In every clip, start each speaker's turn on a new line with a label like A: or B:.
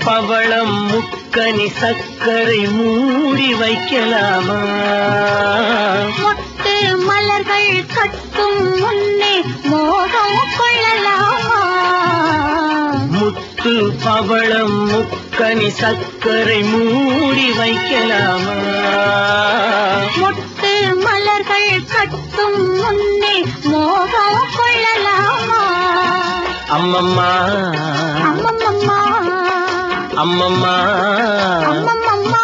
A: பவளம் முக்கனி சர்க்கரை மூடி வைக்கலாமா
B: மொட்டு மலர்கள் கட்டும் முன்னே மோகம் கொள்ளலாமா
A: முத்து பவளம் முக்கனி சர்க்கரை மூடி வைக்கலாமா
B: மொட்டு மலர்கள் கட்டும் முன்னே மோகம் கொள்ளலாமா
A: அம்மம்மா
B: அம்மம்மம்மா
A: அம்மம்மா
B: அம்மம்மம்மா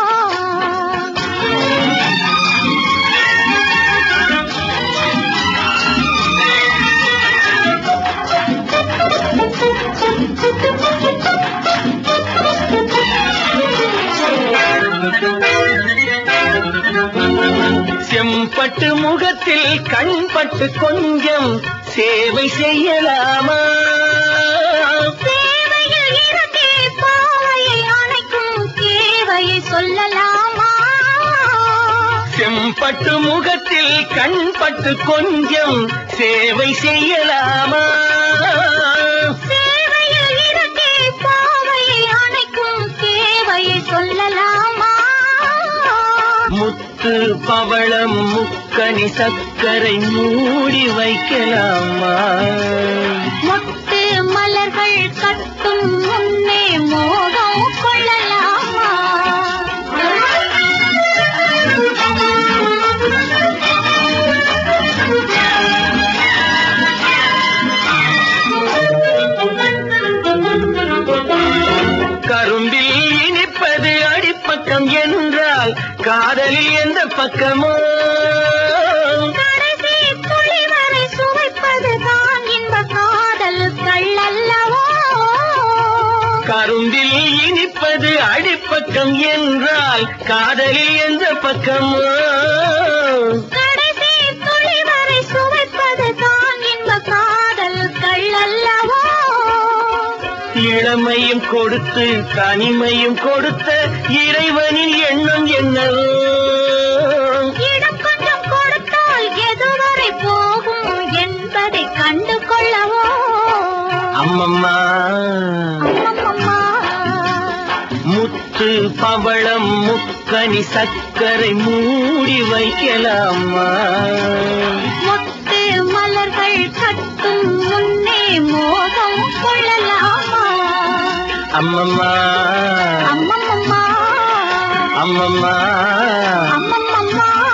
A: செம்பட்டு முகத்தில் கண்பட்டு கொஞ்சம் சேவை செய்யலாமா
B: சேவையில் இருந்தே பாவையை அணைக்கும் தேவையை சொல்லலாமா
A: செம்பட்டு முகத்தில் கண்பட்டு கொஞ்சம் சேவை செய்யலாமா
B: சேவையில் இருந்தே பாவையை அணைக்கும் தேவையை சொல்லலாமா
A: முத்து பவளம் முக்கனி சர்க்கரை மூடி வைக்கலாமா
B: மொட்டு மலர்கள் கட்டும் முன்னே மோகம் கொள்ளலாமா
A: கரும்பில் இனிப்பது அடிப்பக்கம் என்றால் காதலில் எந்த பக்கமோ
B: கடைசி துளி வரை சுவைப்பதுதான் இன்ப காதல் கள்ளல்லவோ
A: கரும்பில் இனிப்பது அடிப்பக்கம் என்றால் காதலில் எந்த பக்கமோ
B: கடைசி துளி வரை சுவைப்பதுதான் இன்ப காதல் கள்ளல்லவோ
A: இளமையும் கொடுத்து தனிமையும் கொடுத்த இறைவனின் எண்ணம் என்னவோ
B: இடம் கொஞ்சம் கொடுத்தால் எதுவரை போகும் என்பதை கண்டு கொள்ளவோ
A: அம்மம்மா
B: அம்மம்மம்மா
A: முத்து பவளம் முக்கனி சர்க்கரை மூடி வைக்கலாமா
B: மொட்டு மலர்கள் கட்டும் முன்னே மோகம் கொள்ளலாமா
A: அம்மம்மா
B: அம்மம்மம்மா
A: அம்மம்மா
B: அம்மம்மம்மா